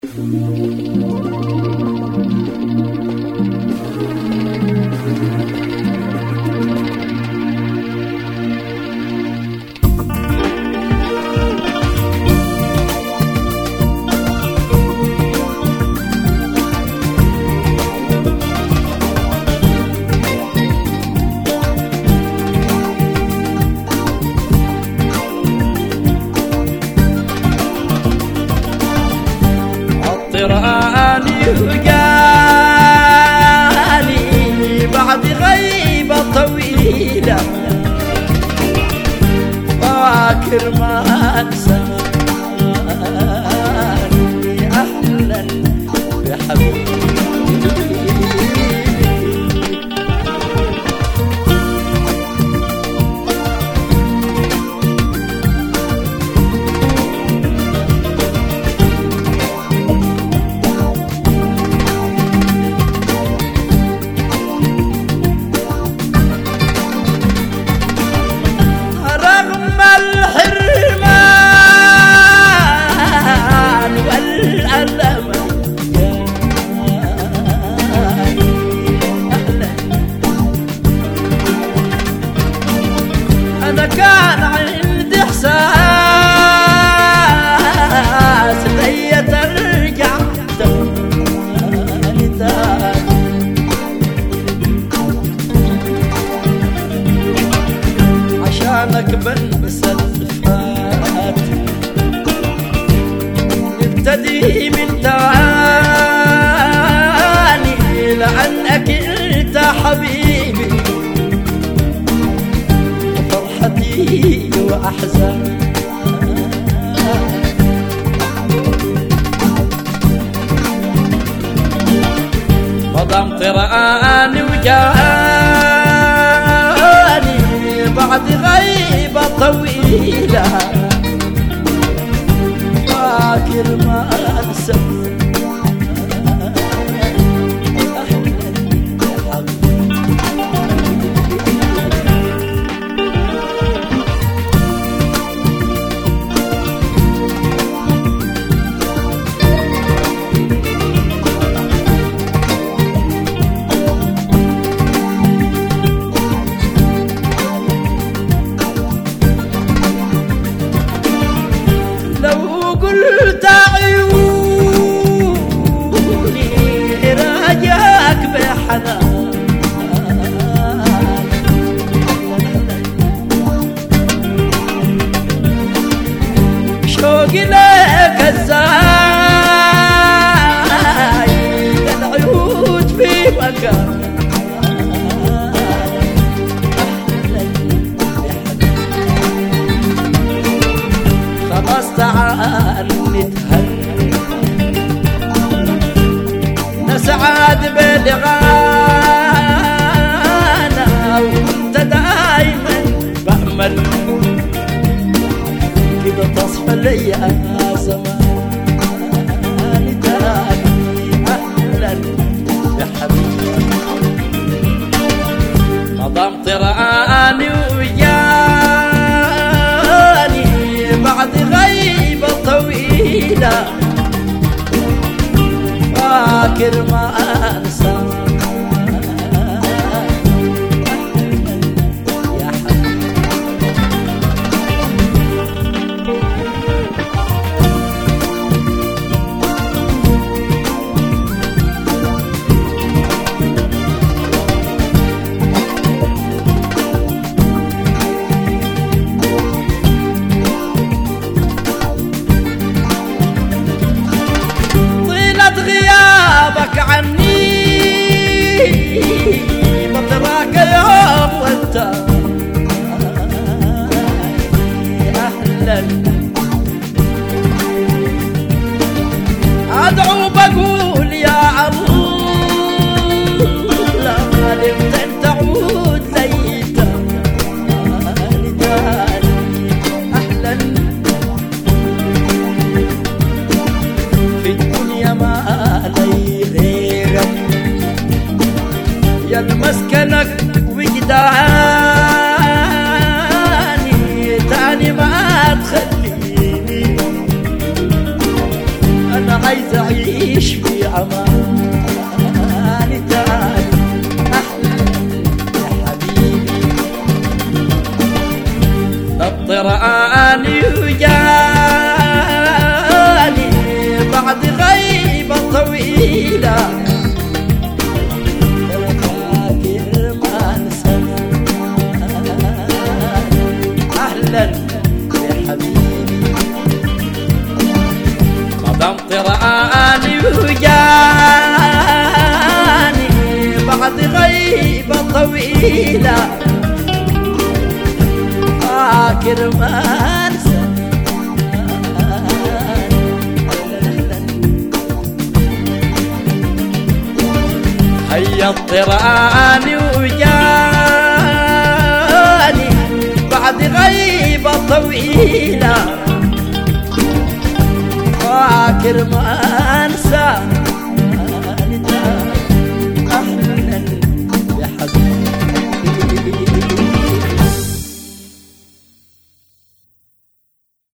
عطراني وقالي بعد غيبة طويلة فاكر ما انسى اهلا بحبيبي رغم الحرمان والألم يا أهلا أنا كان عندي إحساس ليا ترجع تاني تاني عشانك بنسى الفات نبتدي من تاني لأنك انت حبيبي فرحتي وأحزاني مضام طرقاني وجاني بعد غيبة طويلة فاكر ما أنسى لو قلت عيوني راجعك بحنان شوقي لك الزايد العيود في مكان خلاص تعال نتهنى نسعد بلغانا وانت دايما بأمل كده تصفى لي يا زمان تاني أهلا بحبيبي مضام طرقاني وياني بعد غيبة طويلة فاكر ما أنسى يا حبيبي طيلة غيابك عني بتراك يوم وانت اهلا ادعو بقول يا الله لمتى تعود لي تاني تاني اهلا في الدنيا ما لي غيرك يا مسكنك وجداني تاني ما تخليني انا عايز اعيش أعيش في أمان تاني أحلى يا حبيبي الطرآني وجاني بعد غيبة طويلة فاكر ما نساني أهلا يا حبيبي مدام طرآني وجاني بعد غيبة طويلة فاكر ما انسى هيا الطراني وجاني بعد غيبة طويلة فاكر ما